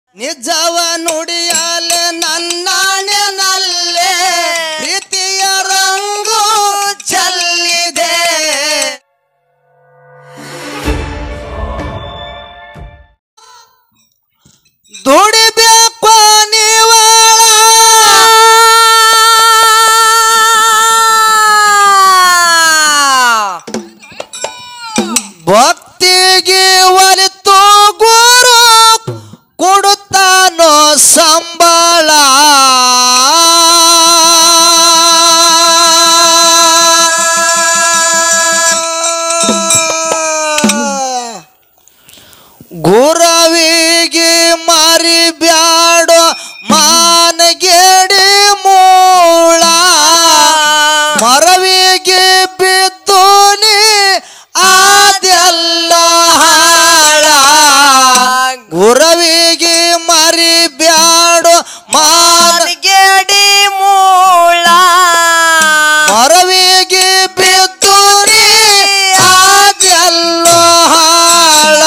ನಿಜವ ನುಡಿಯಲೆ ನನ್ನಾಣ್ಯನಲ್ಲೇ ಪ್ರೀತಿಯ ರಂಗು ಚೆಲ್ಲಿದೆ ದುಡಿಬೇಕು ಭಕ್ತಿಗೆ ಒಲಿತು ಗುರು ಕೊಡುತ್ತಾನೋ ಸಂಬಳ ಗುರವಿಗೆ ಮಾರಿ ಬ್ಯಾಡೋ ಮಾನಗೇಡಿ ಮೂಳ ಮರವಿಗೆ ಬಿದ್ದು ನೀ ಅದೆಲ್ಲ ಹಾಳ ಗುರವಿಗೆ ಮರಿ ಬ್ಯಾಡೋ ಮಾನ ಗೇಡಿ ಮೂಳ ಮರವಿಗೆ ಬಿದ್ದು ನೀ ಅದೆಲ್ಲ ಹಾಳ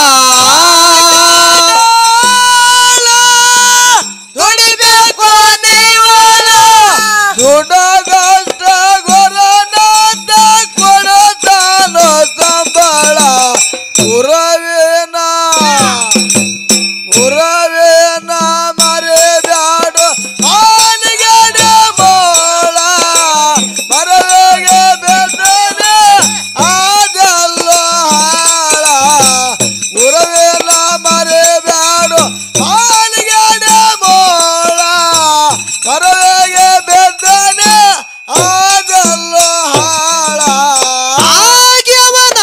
ದುಡಿಬೇಕು ನೀವನ ದುಡಗಷ್ಟ ಗೊರನಾಟ ಕೊಡತಾನೋ ಸಂಬಳ ಪುರವೇನ ಪುರವೇನ ಮರೆ ಬ್ಯಾಡು ಆನಿಗಡೆ ಬೋಳ ಮರವೆಗೆ ಬೆದನೆ ಅದಲ್ಲ ಹಾಳ ಪುರವೇನ ಮರೆ ಬ್ಯಾಡು ಆನಿಗಡೆ ಬೋಳ ಮರವೆಗೆ ಬೆದನೆ ಅದಲ್ಲ ಹಾಳ ಆಗ್ಯವನ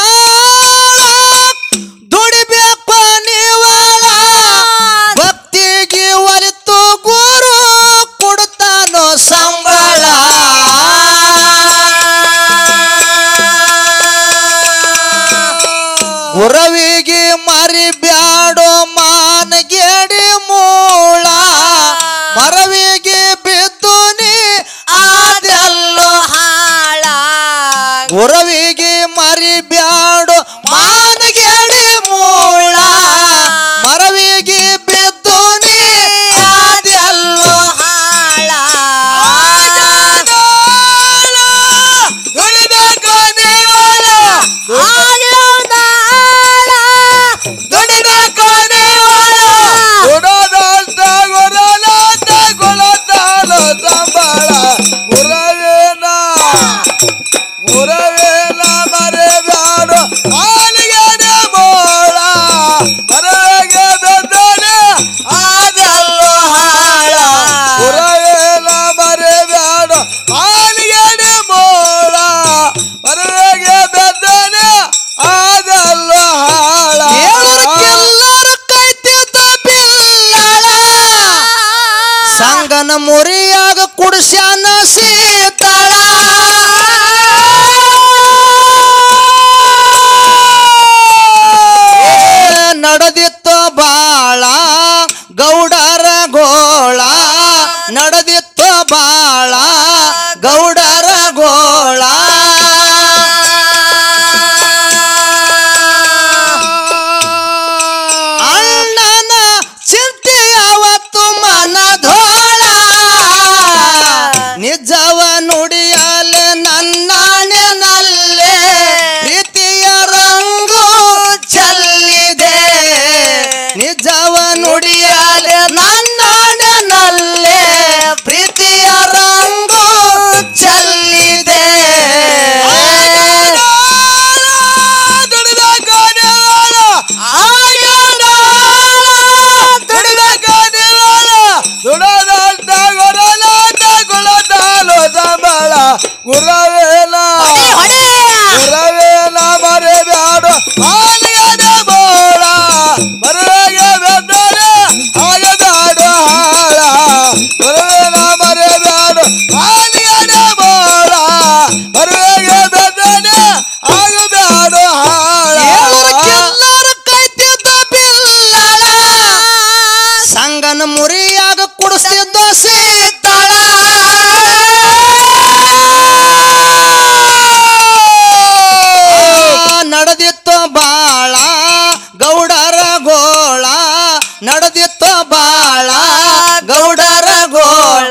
ದುಡಿಬೇಕು ನೀವಾಳ ಭಕ್ತಿಗೆ ಒಲಿತು ಗುರು ಕೊಡುತ್ತಾನೋ ಸಂಬಳ ಗುರವಿಗೆ ಮರಿ ಬ್ಯಾಡೋ ಮಾನಗೇಡಿ ಮೂಳ ಮರವಿಗೆ ಬಿದ್ದು ನೀ ಅದೆಲ್ಲೋ ಹಾಳ ಗುರವಿಗೆ ಮರಿ ಬ್ಯಾಡು ಮಾನಗೇಡಿ ಮೂಳ ಮರವಿಗೆ ಬಿದ್ದು ನೀ ಅದೆಲ್ಲೋ ಹಾಳ ದುಡಿಬೇಕು ನೀವಲ್ಲ ದುಡಿಬೇಕು ನೀವಲ್ಲ ದುಡದಾಟ ಗೊರಲಾಟ ಗೊಳತಾಳ ಸಂಬಳ ಗುರವೇನ ಗುರವೇನ ಮರೆ ಬ್ಯಾಡು ಆಲಿಗೆ ಬೋಳ ಮರೆಗೆ ಬೆದ್ದನೆ ಅದೆಲ್ಲ ಹಾಳ ಗುರವೇನ ಮರೆ ಬ್ಯಾಡು ಆಲಿಗೆ ಬೋಳ ಮರೆಗೆ ಬೆದ್ದನೆ ಅದೆಲ್ಲ ಹಾಳ ಎಲ್ಲರೂ ಕೈತಿದ್ದ ಬಿಲ್ಲಳ ಸಂಗನ ಮುರಿಯಾಗ ಕುಡಿಸ್ಯಾನ ಸೀತಳ ನಡೆದಿತ್ತು ಬಾಳ ಗೌಡರ ಗೋಳ ನಡೆದಿತ್ತು ಬಾಳ ಗೌಡರ ಗೋಳ ಅಣ್ಣನ ಚಿಂತೆ ಯಾವತ್ತು ಮನಧೋಳ ನಿಜವ ನುಡಿಯಲೆ ನನ್ನಾಣ್ಯನಲ್ಲೇ ಪ್ರೀತಿಯ ರಂಗು ಚೆಲ್ಲಿದೆ ನಿಜವ ನುಡಿಯಲೆ ನನ್ನಾಣ್ಯನಲ್ಲೇ ಪ್ರೀತಿಯ ರಂಗು ಚೆಲ್ಲಿದೆ ಗುರವೇನ ಗುರವೇನ ಮರೆ ಬ್ಯಾಡು ಆಲಿಗಡೆ ಬೋಳ ಮರೆಗೆ ಬೆದ್ದರೆ ಆಗದಾಡು ಹಾಳ ಗುರವೇನ ಮರೆ ಬ್ಯಾಡು ಆಲಿಗಡೆ ಬೋಳ ಮರೆಗೆ ಬೆದ್ದರೆ ಆಗದಾಡು ಹಾಳ ಎಲ್ಲರೂ ಕೈತಿದ್ದ ಬಿಲ್ಲಳ ಸಂಗನ ಮುರಿಯಾಗ ಕುಡಿಸ್ತಿದ್ದ ಸೀತಳ ನಡೆದಿತ್ತು ಬಾಳ ಗೌಡರ ಗೋಳ ನಡೆದಿತ್ತು ಬಾಳ ಗೌಡರ ಗೋಳ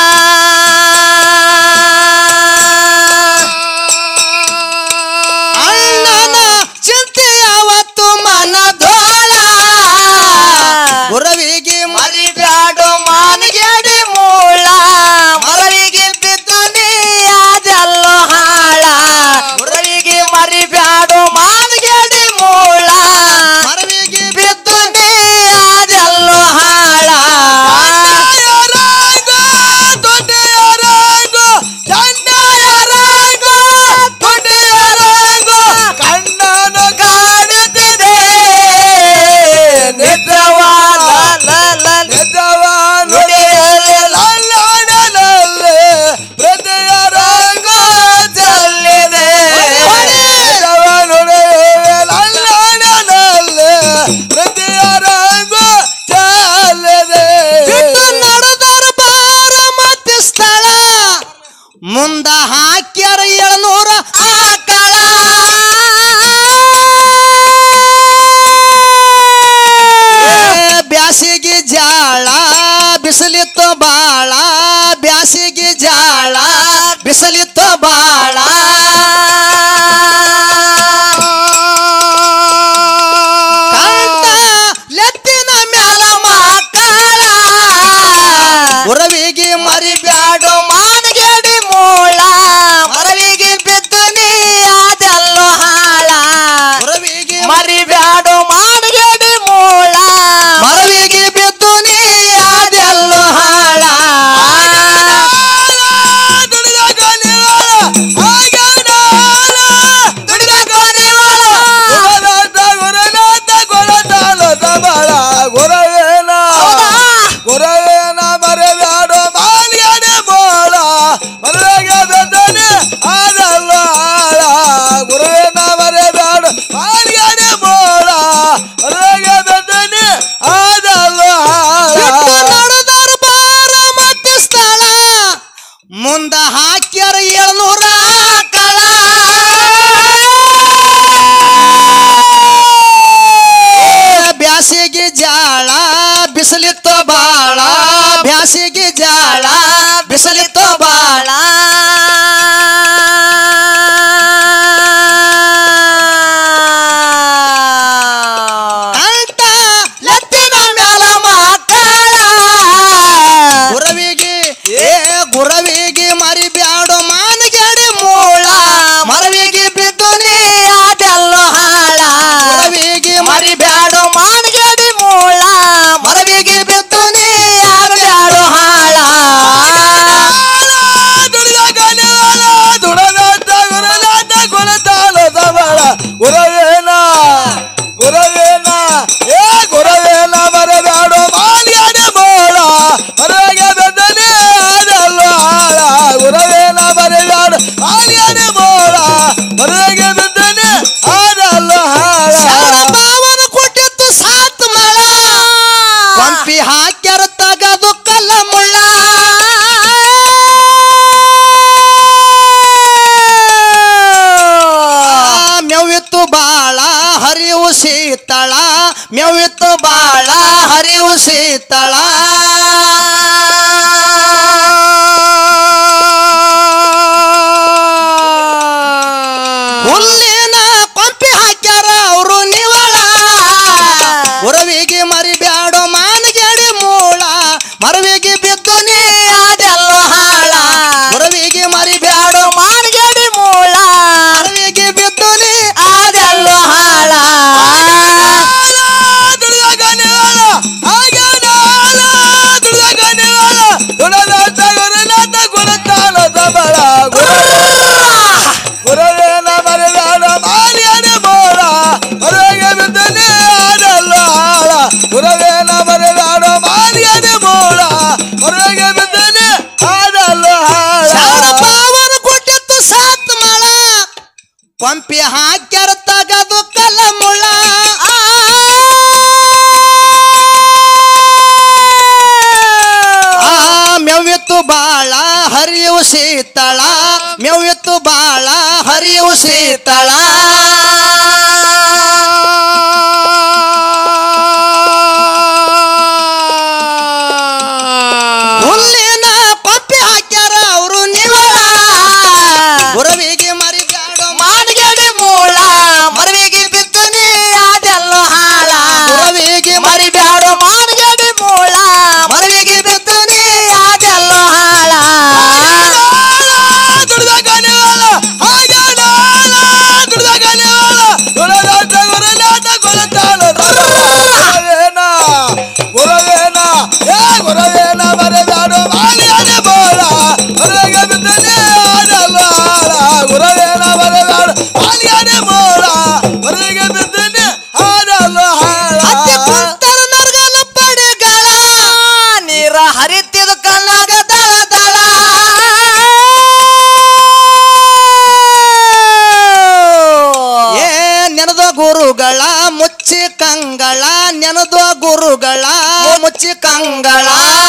ಅಣ್ಣನ ಚಿಂತೆ ಯಾವತ್ತು ಮನದೋಳ ಗುರವಿಗೆ ಮರಿ ಬ್ಯಾಡು ಮಾನಗೆಡಿ ಮೂಳ ಮರವಿಗೆ ಬಿದ್ದು ನೀ ಅದೆಲ್ಲೋ ಹಾಳ ಗುರವಿಗೆ ಮರಿ ಬ್ಯಾಡು ಮಾನಗೆಡಿ ಮೂಳ ಮರವಿಗೆ ಬಿದ್ದು ನೀ ಅದೆಲ್ಲೋ ಹಾಳ ಕಣ್ಣನು ಕಾಡುತ್ತಿದೆ ನಿಜವಾದ ನಿಜವ ನುಡಿಯಲ್ಲಿ ಲಲ್ಲಾಡಲಲ್ಲೇ ಪ್ರತಿಯರಂಗ ಚೆಲ್ಲಿದೆ ನಿಜವ ನುಡಿಯಲ್ಲಿ ಲಲ್ಲಾಡಲಲ್ಲೇ ಪ್ರತಿಯರಂಗ ಚೆಲ್ಲಿದೆ ಬಿಟ್ಟು ನಡೆದರ ಬಾರ ಮತ್ತೆ ಸ್ಥಳ ಮುಂದ ಹಾಕ್ಯಾರ ಏಳ್ನೂರ ಆಕಳ ಏ, ಬ್ಯಾಸಿಗೆ ಜಾಳ ಬಿಸಿಲಿತ್ತು ಬಾಳ ಬ್ಯಾಸಿಗೆ ಜಾಳ ಬಿಸಿಲಿತ್ತು ಬಾಳ ಕಂಠ ಲೆತ್ತಿನ ಮ್ಯಾಲ ಮಕ್ಕಳ ಉರವಿಗೆ ಮರಿ ಬ್ಯಾಡು ಮಾನಗೆಡಿ ಮೂಳ ಮರವಿಗೆ ಬಿದ್ದು ನೀ ಅದೆಲ್ಲೋ ಹಾಳ ಉರವಿಗೆ ಮರಿ ಬ್ಯಾಡು ಮಾನಗೆಡಿ ಮೂಳ ಮರವಿಗೆ ಬಿದ್ದು ನೀ ಅದೆಲ್ಲೋ ಹಾಳ ದುಡಿದಾಗ ನಿವಾಳ ಆಗನಾಳ ದುಡಿದಾಗ ನಿವಾಳ ಗುರುನಾಥ ಗುರುನಾಥ ಗುರುತಾಲ ತಬಳ ಗುರವೇನ ಗುರವೇನ ಮರಬ್ಯಾಡು ಮಾಲ್ಯಾನೆ ಬೋಳ ಮರಗೆ ಬೆದ್ದನೆ ಅದಲ್ಲ ಆಳ ಗುರುವೇನ ಮರಬ್ಯಾಡು ಮಾಲ್ಯಾನೆ ಬೋಳ ಮರಗೆ ಬೆದ್ದನೆ ಅದಲ್ಲ ಬಿಟ್ಟು ಆಳ ನಡೆದರ ಬಾರ ಮತ್ತೆ ಸ್ಥಳ ಮುಂದ ಹಾಕ್ಯಾರ ಏಳ್ನೂರ ಕಳ ಬ್ಯಾಸಿಗೆ ಜಾಳ ಬಿಸಿಲಿತ್ತು ಬಾಳ ಬ್ಯಾಸಿಗೆ ಜಾಳ ಬಿಸಿಲಿತ್ತು ಬಾಳ ಕಂಠ ಲತ್ತಿನ ಮ್ಯಾಲ ಮಕ್ಕಳ ಗುರವಿಗೆ ಏ ಗುರವಿಗೆ ಮರಿ ಬ್ಯಾಡು ಮಾನಗೆಡಿ ಮೂಳ ಮರವಿಗೆ ಬಿದ್ದು ನೀ ಅದೆಲ್ಲೋ ಹಾಳ ಗುರವಿಗೆ ಮರಿ ಬ್ಯಾಡು ಮಾನಗೆಡಿ ಮೂಳ ಮರವಿಗೆ ಬಿದ್ದು ನೀ ಬ್ಯಾಡು ಹಾಳ ದುಡಿದಾಗ ನಿವಾಳ ದುಡನಾಥ ಗುರುನಾಥ ಗುರುತಾಲ ತಬಳ ಗುರವೇನ ಗುರವೇನ ಏ ಗುರವೇನ ಮರಬ್ಯಾಡು ಮಾಲ್ಯಾನೆ ಬೋಳ ಮರಗೆ ಬೆದ್ದನೆ ಅದಲ್ಲ ಆಳ ಗುರವೇನ ಮರಬ್ಯಾಡು ಮಾಲ್ಯಾನೆ ಬೋಳ ಮರಗೆ ಬೆದ್ದನೆ ಅದಲ್ಲ ಶರಣ ಹಾಳ ಭಾವನ ಕೊಟ್ಟಿತ್ತು ಸಾತ್ ಮಳ ಪಂಪಿ ಹಾಕ್ಯಾರ ತಗದು ಕಲ್ಲ ಮುಳ್ಳ ಆ, ಮೆವಿತ್ತು ಬಾಳ ಹರಿವು ಶೀತಳ ಮೆವಿತ್ತು ಬಾಳ ಹರಿವು ಶೀತಳ ಹುಲ್ಲಿನ ಪಂಪಿ ಹಾಕ್ಯಾರ ಅವರು ನಿವಳ ಉರವಿಗೆ ಮರಿ ಬ್ಯಾಡೋ ಮಾನಗೆಡಿ ಮೂಳ ಮರವಿಗೆ ಬಿದ್ದು ನೀ ಅದೆಲ್ಲ ಹಾಳ ಉರವಿಗೆ ಮರಿ ಬ್ಯಾಡೋ ಮಾನಗೆಡಿ ಮೂಳ ಮರವಿಗೆ ಬಿದ್ದು ನೀ ಅದೆಲ್ಲ ಹಾಳ ದುಡಿದಾಗ ನಿವಾಳ ಆಗನಾಳ ದುಡಿದಾಗ ನಿವಾಳ ದುಡನಾಥ ಗುರುನಾಥ ಗುರುತಾಲ ತಬಳ ಗುರವೇನ ಮರಬ್ಯಾಡ ಮಾಲ್ಯಾನೆ ಬೋಳ ಮರಗೆ ಬಿದ್ದನೆ ಅದಲ್ಲ ಆಳ ಗುರವೇನ ಮರಬ್ಯಾಡ ಮಾಲ್ಯಾನೆ ಬೋಳ ಮರಗೆ ಬಿದ್ದನೆ ಅದಲ್ಲ ಶರಣ ಆಳ ಪಾವನ ಕೊಟ್ಟಿತ್ತು ಸಾತ್ ಮಳ ಪಂಪಿ ಹಾಕ್ಯಾರ ತಗದು ಕಲ್ಲ ಮುಳ್ಳ ಆ ಮೆವ್ವಿತ್ತು ಬಾಳ ಹರಿಯು ಶೀತಳ ಮೆವ್ವಿತ್ತು ಬಾಳ ಹರಿಯು ಶೀತಳ ಹರಿತಿದ ಕಣ್ಣಾಗ ದಳ ದಳ ಏ ನೆನದ ಗುರುಗಳ ಮುಚ್ಚಿ ಕಂಗಳ ನೆನದ ಗುರುಗಳ ಮುಚ್ಚಿ ಕಂಗಳ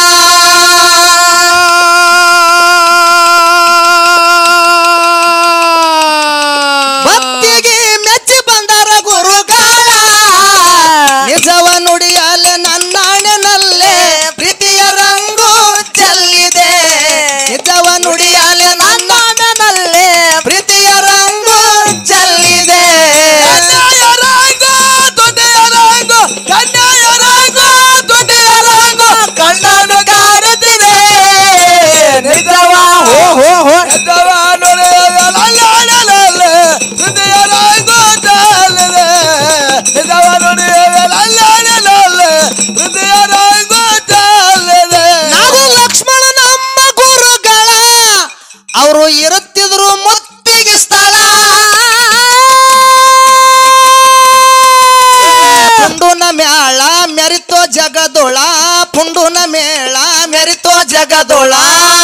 ಭಕ್ತಿಗೆ ಮೆಚ್ಚಿ ಬಂದರ ಗುರುಗಳ ನಿಜವ ನುಡಿಯಲೆ ನನ್ನಾಣೆನಲ್ಲೇ ಪ್ರೀತಿಯ ರಂಗು ಚೆಲ್ಲಿದೆ ನಿಜವ ನುಡಿಯಲೆ ನನ್ನಾಣೆನಲ್ಲೇ ಪ್ರೀತಿಯ ರಂಗು ಚೆಲ್ಲಿದೆ ಕಣ್ಣನ್ನು ಕಾಡುತ್ತಿದೆ ನಿಜವ ಹೋ ಹೋ ಹೋ ನಾವು ಲಕ್ಷ್ಮಣ ನಮ್ಮ ಗುರುಗಳ ಅವರು ಇರುತ್ತಿದ್ರು ಮುತ್ತಿಗೆ ಸ್ಥಳ ಪುಂಡುನ ಮೇಳ ಮೆರಿತೋ ಜಗದೊಳ ಪುಂಡುನ ಮೇಳ ಮೆರಿತೋ ಜಗದೊಳ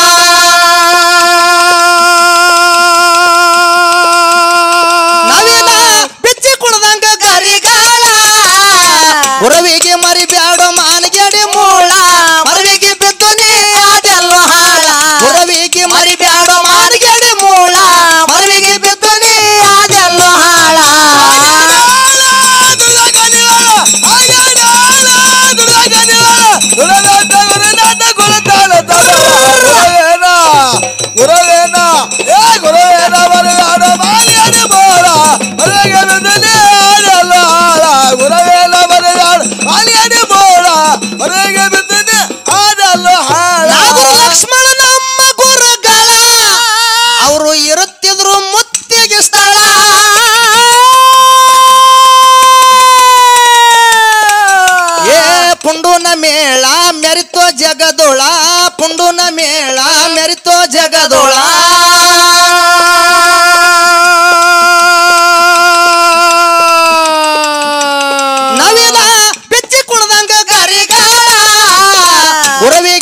ನವಿಲ ಬಿಚ್ಚಿ ಕುಡ್ದಂಗ ಗರಿಗಾಳ ಉರವಿಗೆ ಮರಿ ಬ್ಯಾಡೋ ಮಾನಗೆಡಿ ಮೂಳ ಮರವಿಗೆ ಬಿದ್ದು ನೀ ಅದೆಲ್ಲೋ ಹಾಳ ಉರವಿಗೆ ಮರಿ ಬ್ಯಾಡೋ ಮಾನಗೆಡಿ ಮೂಳ ಮರವಿಗೆ ಬಿದ್ದು ನೀ ಅದೆಲ್ಲೋ ಹಾಳ ಗುರುವೇನ ಏ ಗುರುವೇನ ಬರಗಾಡ ಮಾಲಿಯಡಿ ಬೋಳ ಬರಗೆ ಬಿದ್ದನೆ ಆಡಲ್ಲ ಆಳ ಗುರುವೇನ ಬರಗಾಡ ಮಾಲಿಯಡಿ ಬೋಳ ಬರಗೆ ಬಿದ್ದನೆ ಆಡಲ್ಲ ಹಾಳ ನಾವು ಲಕ್ಷ್ಮಣ ನಮ್ಮ ಗುರುಗಳ ಅವರು ಇರುತ್ತಿದ್ರು ಮುತ್ತಿಗೆ ಸ್ಥಳ ಏ ಪುಂಡುನ ಮೇಳ ಮೆರಿತೋ ಜಗದೊಳ ಪುಂಡುನ ಮೇಳ ಮೆರಿತೋ ಜಗದೊಳ ನವಿಲ ಬಿಚ್ಚಿ ಕುಡ್ದಂಗ ಗರಿಗಾಳ ಉರವಿ